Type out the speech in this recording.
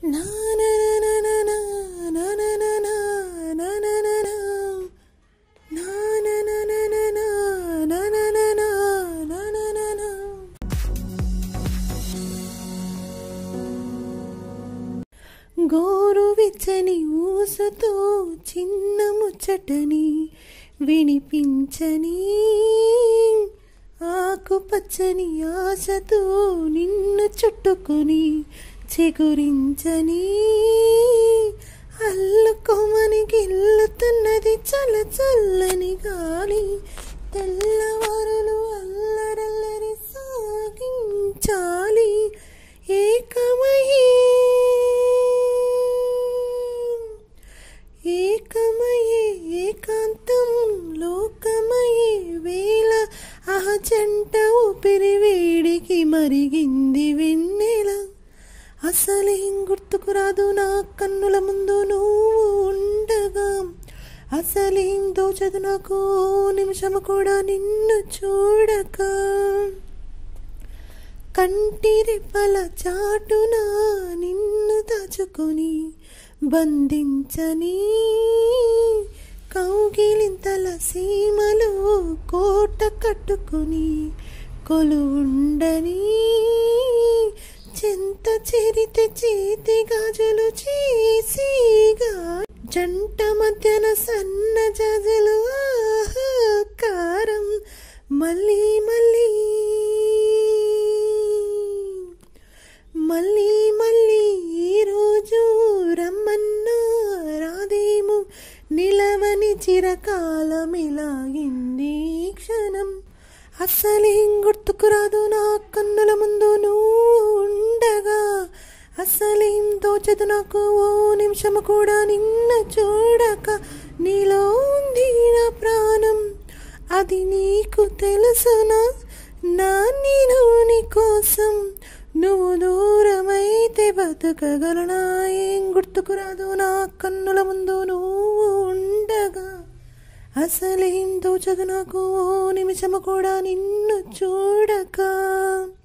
నా నా నా నా నా నా నా నా నా నా నా నా నా నా. నా నా నా నా నా నా నా నా నా నా నా నా నా నా. గోరువెచ్చని ఊసుతో చిన్న ముచ్చటని వినిపించని ఆకుపచ్చని ఆశతో నిన్ను చుట్టుకొని చిగురించని అల్లుకోమని గిల్లుతున్నది చల్ల చల్లని గాలి తెల్లవారులు అల్లరల్లరి సాగించాలి ఏకమయ్యే ఏకమయ్యే ఏకాంతం లోకమయ్యే వేళ ఆ జంట ఊపిరి వేడికి మరిగింది వెన్నెల అసలేం గుర్తుకు రాదు నా కన్నుల ముందు నువ్వు ఉండగా అసలేం దోచదు నాకు ఓ నిమిషము కూడా నిన్ను చూడక కంటి రెప్పల చాటున నిన్ను దాచుకొని బంధించని కౌగిలింతల సీమలో కోట కట్టుకొని కొలుండని చెంత చేరితే చేతి గాజులు చేసిగా జంట మధ్యన సన్న జాజులు ఆహాకారం మళ్ళీ మళ్ళీ మళ్ళీ మళ్ళీ ఈరోజు రమ్మన్నా రాదేమో నిలవని చిరకాలమిలాగింది ఈ క్షణం అసలేం గుర్తుకు రాదు నా కన్నుల ముందు నువ్వు ఉండగా అసలేం తోచదు నాకు ఓ నిమిషము కూడా నిన్ను చూడక నీలో ఉంది నా ప్రాణం అది నీకు తెలుసునా నా నేను నీ కోసం నువ్వు దూరమైతే బతకగలనా ఏం గుర్తుకు రాదు నా కన్నుల ముందు నువ్వు ఉండగా అసలేం తోచదు నాకు ఓ నిమిషము కూడా నిన్ను చూడక